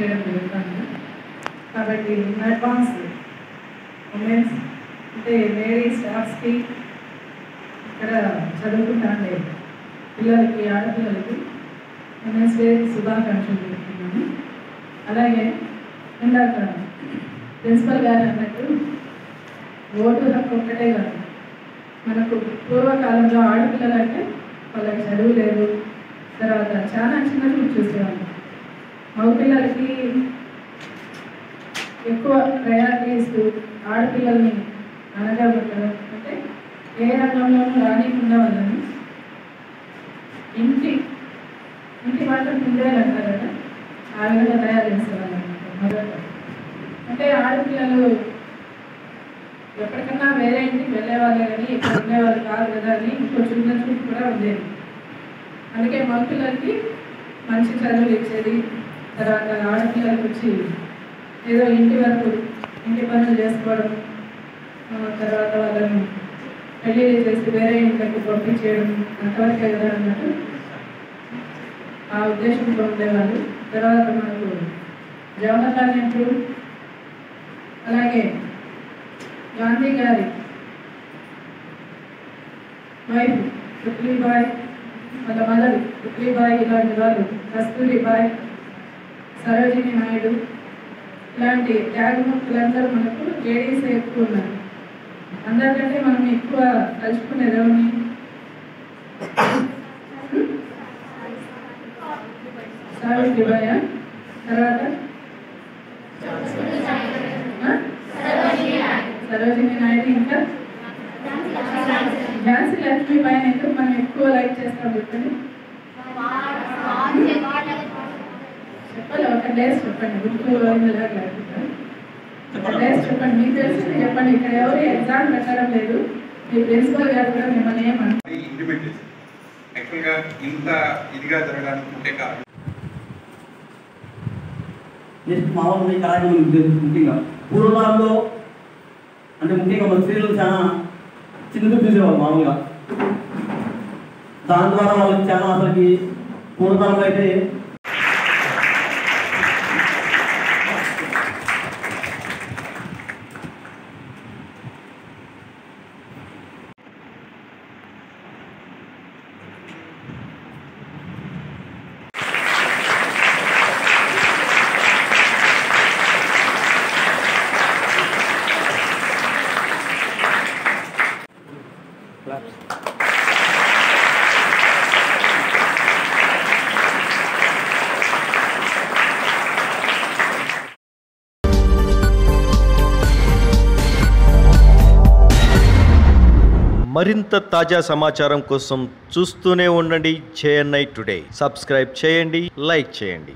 చేయడం జరుగుతుంది కాబట్టి ఇన్ అడ్వాన్స్ ఉమెన్స్ అంటే లేడీ స్టాఫ్స్కి ఇక్కడ చదువుకుంటాండే పిల్లలకి ఆడపిల్లలకి ఉమెన్స్ డే శుభాకాంక్షలు చెప్తున్నాను అలాగే ఇందాక ప్రిన్సిపల్ గారు అన్నట్టు ఓటు హక్కు ఒక్కటే కాదు మనకు పూర్వకాలంలో ఆడపిల్లలంటే వాళ్ళకి చదువు లేదు తర్వాత చాలా చిన్న చూపు చూసేవాళ్ళు మగపిల్లలకి ఎక్కువ ప్రయారిటీ ఇస్తూ ఆడపిల్లల్ని అనగబట్టడం అంటే ఏ రంగంలోనూ రానికుండా వాళ్ళని ఇంటి ఇంటి మాట కుందేలు అంటారు కదా ఆ విధంగా తయారు చేసేవాళ్ళు అనమాట మొదట అంటే ఆడపిల్లలు ఎప్పటికన్నా వేరే ఇంటికి వెళ్ళేవాళ్ళే కానీ ఇక్కడ ఉండేవాళ్ళు కాదు కదా అని ఇంకో చిన్న చూపు కూడా ఉండేది అందుకే మగపిల్లలకి మంచి చదువులు ఇచ్చేది తర్వాత ఆడపిల్లలకు వచ్చి ఏదో ఇంటి వరకు ఇంటి పనులు చేసుకోవడం ఆ, తర్వాత వాళ్ళని పెళ్లి చేసి వేరే ఇంట్లోకి పంపించేయడం అంతవరకే కదా అన్నట్టు ఆ ఉద్దేశంతో ఉండేవాళ్ళు తర్వాత మనకు జవహర్లాల్ నెహ్రూ అలాగే గాంధీ గారి వైఫ్ పుత్లీబాయ్ వాళ్ళ మదర్ పుత్లీబాయ్ ఇలాంటి వాళ్ళు కస్తూరిబాయ్ సరోజిని నాయుడు ఇలాంటి త్యాగమూర్తులందరూ మనకు లేడీస్ ఎక్కువ ఉన్నారు అందరికంటే మనం ఎక్కువ కలుసుకునేది ఎవరిని సావిత్రిబాయ తర్వాత ఆ? సరోజిని నాయుడు ఇంకా ఝాన్సీ లక్ష్మీబాయి ఎందుకు మనం ఎక్కువ లైక్ చేస్తాం చెప్పండి చెప్పాలి ఒక డేస్ చెప్పండి గుర్తు పోయిందిలా లేకుండా ఒక డేస్ చెప్పండి మీకు తెలిసింది చెప్పండి ఇక్కడ ఎవరు ఎగ్జామ్ పెట్టడం లేదు మీ ప్రిన్సిపల్ గారు కూడా మిమ్మల్ని ఏమంటారు ఇంప్లిమెంట్ చేశారు యాక్చువల్గా ఇంత ఇదిగా జరగడానికి ముఖ్య కారణం నెక్స్ట్ మామూలుగా ఈ కార్యక్రమం ఉద్దేశం ముఖ్యంగా పూర్వకాలంలో అంటే ముఖ్యంగా మన స్త్రీలు చాలా చిన్నది చూసేవాళ్ళు మామూలుగా దాని ద్వారా వాళ్ళకి చాలా అసలుకి పూర్వకాలంలో అయితే మరింత తాజా సమాచారం కోసం చూస్తూనే ఉండండి జేఎన్ఐ టుడే సబ్స్క్రైబ్ చేయండి లైక్ చేయండి